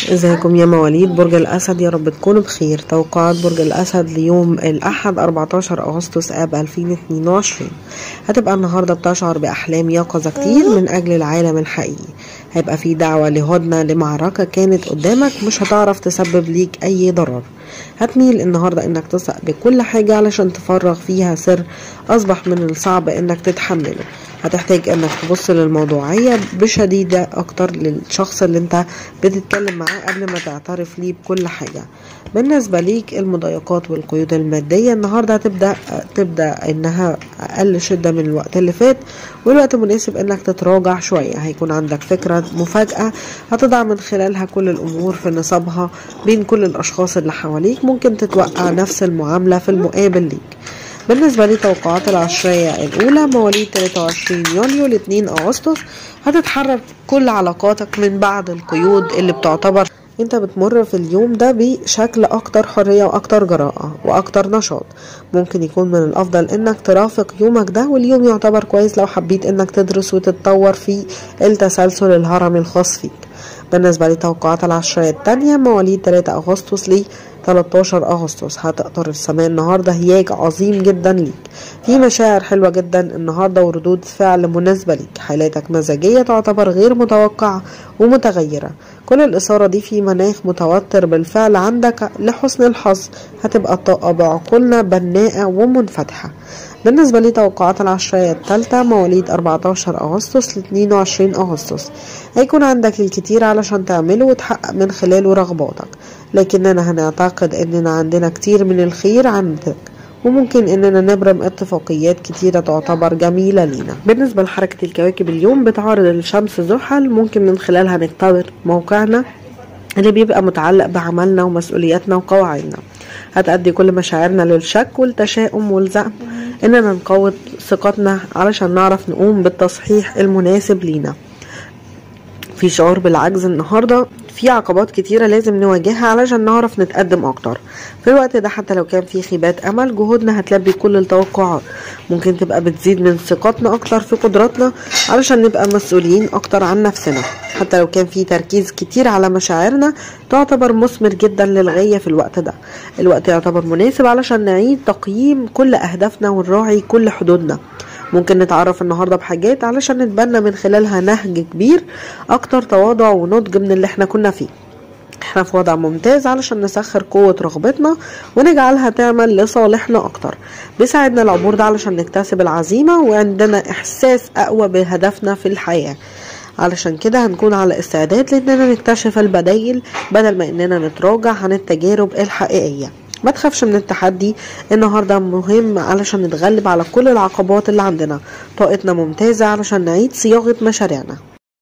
ازيكم يا مواليد برج الاسد يا رب تكونوا بخير توقعات برج الاسد ليوم الاحد 14 اغسطس اب 2022 هتبقى النهارده بتشعر باحلام يقظه كتير من اجل العالم الحقيقي هيبقى في دعوه لهدنه لمعركه كانت قدامك مش هتعرف تسبب ليك اي ضرر هتميل النهارده انك تثق بكل حاجه علشان تفرغ فيها سر اصبح من الصعب انك تتحمله هتحتاج انك تبص للموضوعية بشديدة اكتر للشخص اللي انت بتتكلم معاه قبل ما تعترف ليه بكل حاجة بالنسبة ليك المضايقات والقيود المادية النهاردة هتبدأ تبدأ انها اقل شدة من الوقت اللي فات والوقت مناسب انك تتراجع شوية هيكون عندك فكرة مفاجأة هتضع من خلالها كل الامور في نصابها بين كل الاشخاص اللي حواليك ممكن تتوقع نفس المعاملة في المقابل ليك بالنسبة لتوقعات العشرية الأولى مواليد 23 يوليو ل 2 أغسطس هتتحرك كل علاقاتك من بعد القيود اللي بتعتبر انت بتمر في اليوم ده بشكل اكتر حرية واكتر جراءة واكتر نشاط ممكن يكون من الافضل انك ترافق يومك ده واليوم يعتبر كويس لو حبيت انك تدرس وتتطور في التسلسل الهرمي الخاص فيك بالنسبة لتوقعات العشرية التانية مواليد 3 أغسطس ل 13 أغسطس هتقدر السماء النهاردة هياج عظيم جدا ليك في مشاعر حلوة جدا النهاردة وردود فعل مناسبة ليك حالاتك مزاجية تعتبر غير متوقعة ومتغيرة كل الإثارة دي في مناخ متوتر بالفعل عندك لحسن الحظ هتبقى الطاقة بعقولنا بناءة ومنفتحة بالنسبة لتوقعات العشرية الثالثة مواليد 14 أغسطس ل 22 أغسطس هيكون عندك الكتير علشان تعمله وتحقق من خلاله رغباتك لكننا هنعتقد اننا عندنا كتير من الخير عندك وممكن اننا نبرم اتفاقيات كتيرة تعتبر جميلة لينا بالنسبة لحركة الكواكب اليوم بتعارض الشمس زحل ممكن من خلالها نختبر موقعنا اللي بيبقى متعلق بعملنا ومسؤولياتنا وقواعدنا هتأدي كل مشاعرنا للشك والتشاؤم والزعم اننا نقوض ثقتنا علشان نعرف نقوم بالتصحيح المناسب لينا في شعور بالعجز النهارده في عقبات كتيرة لازم نواجهها علشان نعرف نتقدم أكتر في الوقت ده حتى لو كان في خيبات أمل جهودنا هتلبي كل التوقعات ممكن تبقى بتزيد من ثقتنا أكتر في قدراتنا علشان نبقى مسؤولين أكتر عن نفسنا حتى لو كان في تركيز كتير على مشاعرنا تعتبر مثمر جدا للغاية في الوقت ده الوقت يعتبر مناسب علشان نعيد تقييم كل أهدافنا ونراعي كل حدودنا ممكن نتعرف النهارده بحاجات علشان نتبنى من خلالها نهج كبير اكتر تواضع ونضج من اللي احنا كنا فيه احنا في وضع ممتاز علشان نسخر قوة رغبتنا ونجعلها تعمل لصالحنا اكتر بيساعدنا العبور ده علشان نكتسب العزيمة وعندنا احساس اقوى بهدفنا في الحياة علشان كده هنكون على استعداد لاننا نكتشف البدايل بدل ما اننا نتراجع عن التجارب الحقيقيه ما تخافش من التحدي النهارده مهم علشان نتغلب على كل العقبات اللي عندنا طاقتنا ممتازة علشان نعيد صياغة مشاريعنا